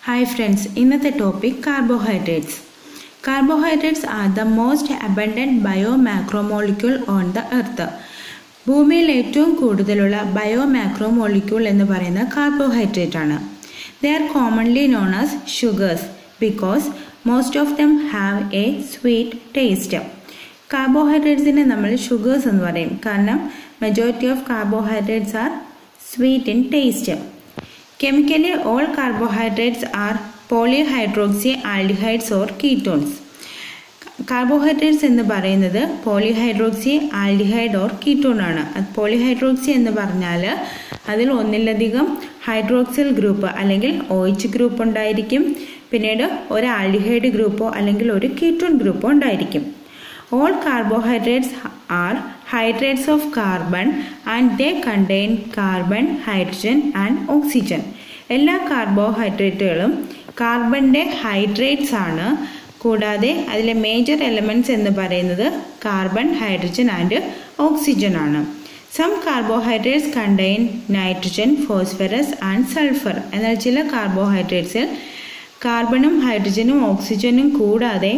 hi friends ഇന്നത്തെ topic carbohydrates carbohydrates are the most abundant bio macromolecule on the earth ഭൂമിയിൽ ഏറ്റവും കൂടുതലുള്ള bio macromolecule എന്ന് പറയുന്ന കാർബോഹൈഡ്രേറ്റ് ആണ് they are commonly known as sugars because most of them have a sweet taste കാർബോഹൈഡ്രേറ്റ്സിനെ നമ്മൾ sugars എന്ന് പറയും കാരണം majority of carbohydrates are sweet in taste chemically all carbohydrates are polyhydroxy aldehydes or ketones carbohydrates എന്ന് പറയുന്നത് polyhydroxy aldehyde or ketone ആണ് polyhydroxy എന്ന് പറഞ്ഞാൽ അതിൽ ഒന്നിലധികം ഹൈഡ്രോക്സിൽ ഗ്രൂപ്പ് അല്ലെങ്കിൽ ഒ എച്ച് ഗ്രൂപ്പ് ഉണ്ടായിരിക്കും പിന്നീട് ഒരു ആൽഡിഹൈഡ് ഗ്രൂപ്പോ അല്ലെങ്കിൽ ഒരു കീറ്റോൺ ഗ്രൂപ്പോ ഉണ്ടായിരിക്കും all carbohydrates are hydrates of carbon and they contain carbon hydrogen and oxygen എല്ലാ കാർബോഹൈഡ്രേറ്റുകളും കാർബണിൻ്റെ ഹൈഡ്രേറ്റ്സ് ആണ് കൂടാതെ അതിലെ മേജർ എലമെൻറ്റ്സ് എന്ന് പറയുന്നത് കാർബൺ ഹൈഡ്രജൻ ആൻഡ് ഓക്സിജൻ ആണ് some carbohydrates contain nitrogen phosphorus and sulphur എന്നാൽ ചില കാർബോഹൈഡ്രേറ്റ്സിൽ കാർബണും ഹൈഡ്രജനും ഓക്സിജനും കൂടാതെ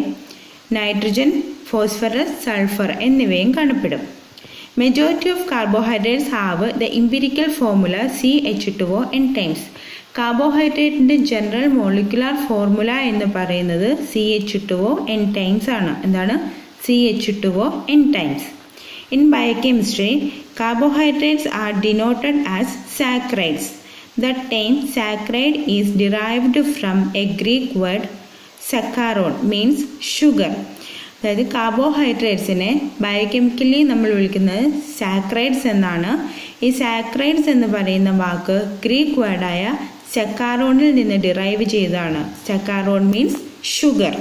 നൈട്രജൻ ഫോസ്ഫറസ് സൾഫർ എന്നിവയും കാണപ്പെടും majority of carbohydrates have the empirical formula C H two O N times കാർബോഹൈഡ്രേറ്റിൻ്റെ ജനറൽ മോളിക്കുലാർ ഫോർമുല എന്ന് പറയുന്നത് C H two O N times ആണ് എന്താണ് C H two O N times in biochemistry carbohydrates are denoted as saccharides the time saccharide is derived from a Greek word saccharon means sugar അതായത് കാർബോഹൈഡ്രേറ്റ്സിനെ ബയോകെമിക്കലി നമ്മൾ വിളിക്കുന്നത് saccharides എന്നാണ് ഈ saccharides എന്ന് പറയുന്ന വാക്ക് ഗ്രീക്ക് വേർഡായ സെക്കാറോണിൽ നിന്ന് ഡിറൈവ് ചെയ്തതാണ് saccharon means sugar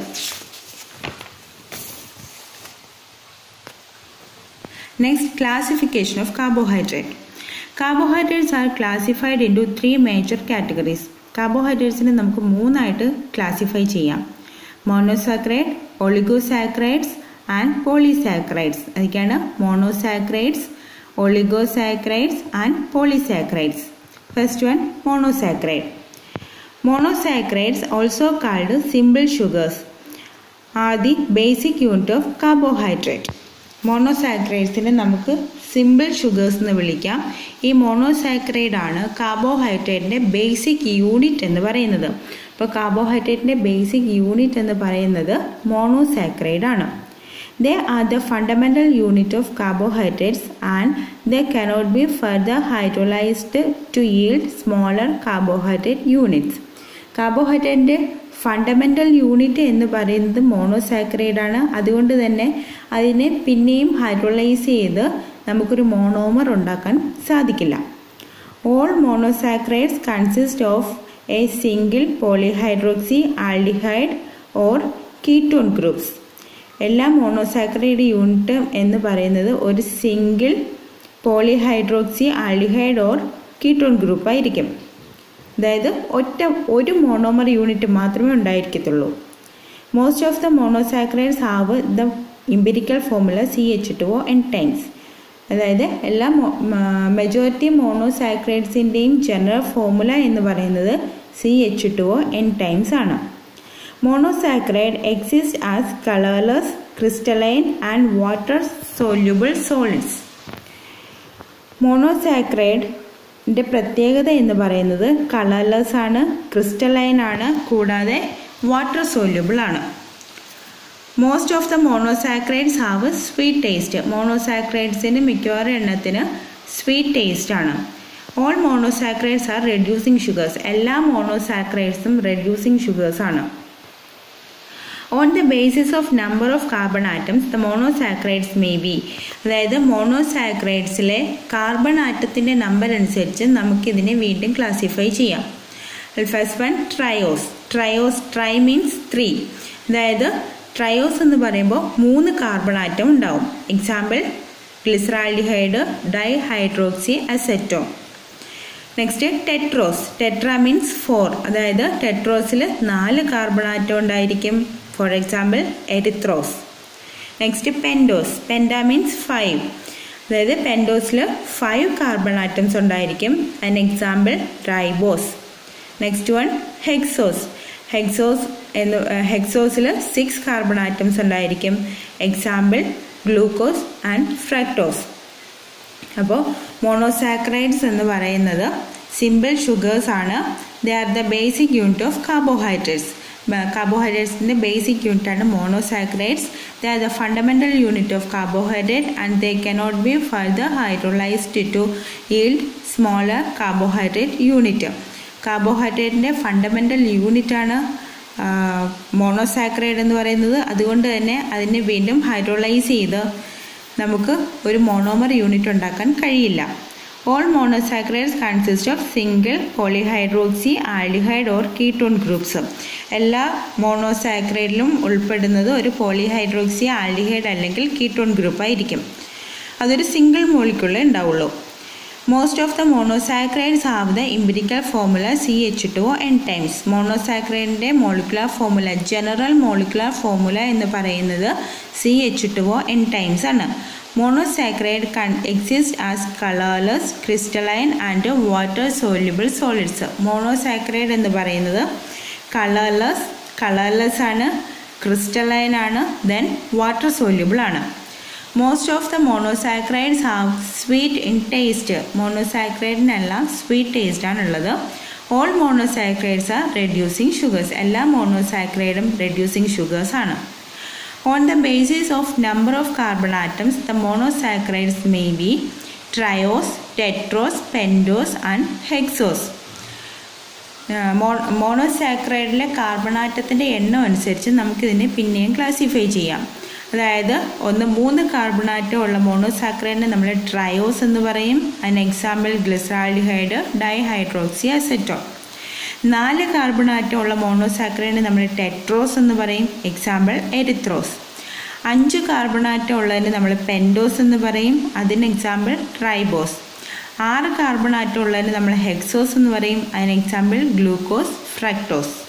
next classification of carbohydrate carbohydrates are classified into three major categories കാർബോഹൈഡ്രേറ്റ്സിനെ നമുക്ക് മൂന്നായിട്ട് ക്ലാസിഫൈ ചെയ്യാം മോണോസാക്രൈഡ് ഒളിഗോസാക്രൈഡ്സ് ആൻഡ് പോളിസാക്രൈഡ്സ് അതൊക്കെയാണ് monosaccharides oligosaccharides and polysaccharides first one monosaccharide monosaccharides also called simple sugars are the basic unit of carbohydrate മോണോസാക്രൈഡ്സിനെ നമുക്ക് simple sugars എന്ന് വിളിക്കാം ഈ മോണോസാക്രൈഡ് ആണ് കാർബോഹൈഡ്രേറ്റിൻ്റെ ബേസിക് യൂണിറ്റ് എന്ന് പറയുന്നത് അപ്പോൾ കാർബോഹൈഡ്രേറ്റിൻ്റെ ബേസിക് യൂണിറ്റ് എന്ന് പറയുന്നത് മോണോസാക്രൈഡ് ആണ് they are the fundamental unit of carbohydrates and they cannot be further hydrolysed to yield smaller carbohydrate units കാർബോഹൈഡ്രേറ്റിൻ്റെ ഫണ്ടമെൻ്റൽ യൂണിറ്റ് എന്ന് പറയുന്നത് മോണോസാക്രൈഡ് ആണ് അതുകൊണ്ട് തന്നെ അതിനെ പിന്നെയും ഹൈഡ്രോലൈസ് ചെയ്ത് നമുക്കൊരു മോണോമർ ഉണ്ടാക്കാൻ സാധിക്കില്ല all monosaccharides consist of a single polyhydroxy aldehyde or ketone groups എല്ലാ മോണോസാക്രൈഡ് യൂണിറ്റും എന്ന് പറയുന്നത് ഒരു single polyhydroxy aldehyde or ketone group ആയിരിക്കും അതായത് ഒറ്റ ഒരു മോണോമർ യൂണിറ്റ് മാത്രമേ ഉണ്ടായിരിക്കത്തുള്ളൂ most of the monosaccharides have the empirical formula C H two O N times അതായത് എല്ലാ മെജോറിറ്റി മോണോസാക്രൈഡ്സിൻ്റെയും ജനറൽ ഫോർമുല എന്ന് പറയുന്നത് C H two O N times ആണ് monosaccharide exist as colourless crystalline and water soluble solids മോണോസാക്രൈഡിൻ്റെ പ്രത്യേകത എന്ന് പറയുന്നത് കളർലെസ് ആണ് ക്രിസ്റ്റലൈൻ ആണ് കൂടാതെ വാട്ടർ സോല്യൂബിൾ ആണ് most of the monosaccharides have sweet taste മോണോസാക്രൈഡ്സിന് മിക്കവാറും എണ്ണത്തിന് സ്വീറ്റ് ടേസ്റ്റ് ആണ് all monosaccharides are reducing sugars എല്ലാ മോണോസാക്രൈഡ്സും റെഡ്യൂസിങ് ഷുഗേഴ്സ് ആണ് on the basis of number of carbon atoms the monosaccharides may be അതായത് മോണോസാക്രൈഡ്സിലെ കാർബൺ ആറ്റത്തിൻ്റെ നമ്പർ അനുസരിച്ച് നമുക്കിതിനെ വീണ്ടും ക്ലാസിഫൈ ചെയ്യാം first one triose triose tri means three അതായത് ട്രയോസ് എന്ന് പറയുമ്പോൾ മൂന്ന് കാർബൺ ആറ്റം ഉണ്ടാവും example glyceraldehyde dihydroxy acetone next tetrose tetra means four അതായത് ടെട്രോസിൽ നാല് കാർബൺ ആറ്റം ഉണ്ടായിരിക്കും for example erythrose next pentose penta means five അതായത് പെൻഡോസിൽ ഫൈവ് കാർബൺ ആറ്റംസ് ഉണ്ടായിരിക്കും അതിന് example ribose next one hexose hexose എന്ന് ഹെക്സോസിൽ സിക്സ് കാർബൺ ആറ്റംസ് ഉണ്ടായിരിക്കും എക്സാമ്പിൾ ഗ്ലൂക്കോസ് ആൻഡ് ഫ്രക്ടോസ് അപ്പോൾ മോണോസാക്രൈഡ്സ് എന്ന് പറയുന്നത് സിമ്പിൾ ഷുഗേഴ്സ് ആണ് they are the basic unit of carbohydrates കാർബോഹൈഡ്രേറ്റ്സിൻ്റെ ബേസിക് യൂണിറ്റ് ആണ് monosaccharides they are the fundamental unit of carbohydrate and they cannot be further hydrolysed to yield smaller carbohydrate unit കാർബോഹൈഡ്രേറ്റിൻ്റെ fundamental യൂണിറ്റാണ് monosaccharide എന്ന് പറയുന്നത് അതുകൊണ്ട് തന്നെ അതിനെ വീണ്ടും ഹൈഡ്രോളൈസ് ചെയ്ത് നമുക്ക് ഒരു മോണോമർ യൂണിറ്റ് ഉണ്ടാക്കാൻ കഴിയില്ല all monosaccharides consist of single polyhydroxy aldehyde or ketone groups എല്ലാ മോണോസാക്രൈഡിലും ഉൾപ്പെടുന്നത് ഒരു പോളിഹൈഡ്രോക്സി ആൽഡിഹൈഡ് അല്ലെങ്കിൽ കീറ്റോൺ ഗ്രൂപ്പ് ആയിരിക്കും അതൊരു സിംഗിൾ മോളിക്കുള്ളേ ഉണ്ടാവുള്ളൂ most of the monosaccharides have the empirical formula C H two N times മോണോസാക്രൈഡിൻ്റെ molecular formula general molecular formula എന്ന് പറയുന്നത് C H two O N times ആണ് monosaccharide can exist as colourless crystalline and water soluble solids monosaccharide എന്ന് പറയുന്നത് colourless colourless ആണ് crystalline ആണ് then water soluble ആണ് most of the monosaccharides have sweet in taste മോണോസാക്രൈഡിനെല്ലാം sweet taste ആണുള്ളത് all monosaccharides are reducing sugars എല്ലാ മോണോസാക്രൈഡും reducing sugars ആണ് on the basis of number of carbon atoms the monosaccharides may be triose tetrose pentose and hexose മോണോസാക്രൈഡിലെ carbon ആറ്റത്തിൻ്റെ എണ്ണം അനുസരിച്ച് നമുക്കിതിനെ പിന്നെയും ക്ലാസിഫൈ ചെയ്യാം അതായത് ഒന്ന് മൂന്ന് കാർബൺ ആറ്റം ഉള്ള മോണോസാക്രൈഡിനെ നമ്മൾ ട്രയോസ് എന്ന് പറയും അതിന് എക്സാമ്പിൾ ഗ്ലിസറാൾഡിഹൈഡ് ഡൈഹൈഡ്രോക്സി അസെറ്റോൺ നാല് കാർബൺ ആറ്റം ഉള്ള മോണോസാക്രൈഡിനെ നമ്മൾ ടെട്രോസ് എന്ന് പറയും എക്സാമ്പിൾ എരിത്രോസ് അഞ്ച് കാർബൺ ആറ്റം ഉള്ളതിന് നമ്മൾ പെൻഡോസ് എന്ന് പറയും അതിന് എക്സാമ്പിൾ ട്രൈബോസ് ആറ് കാർബൺ ആറ്റം ഉള്ളതിന് നമ്മൾ ഹെക്സോസ് എന്ന് പറയും അതിന് എക്സാമ്പിൾ ഗ്ലൂക്കോസ് ഫ്രക്ടോസ്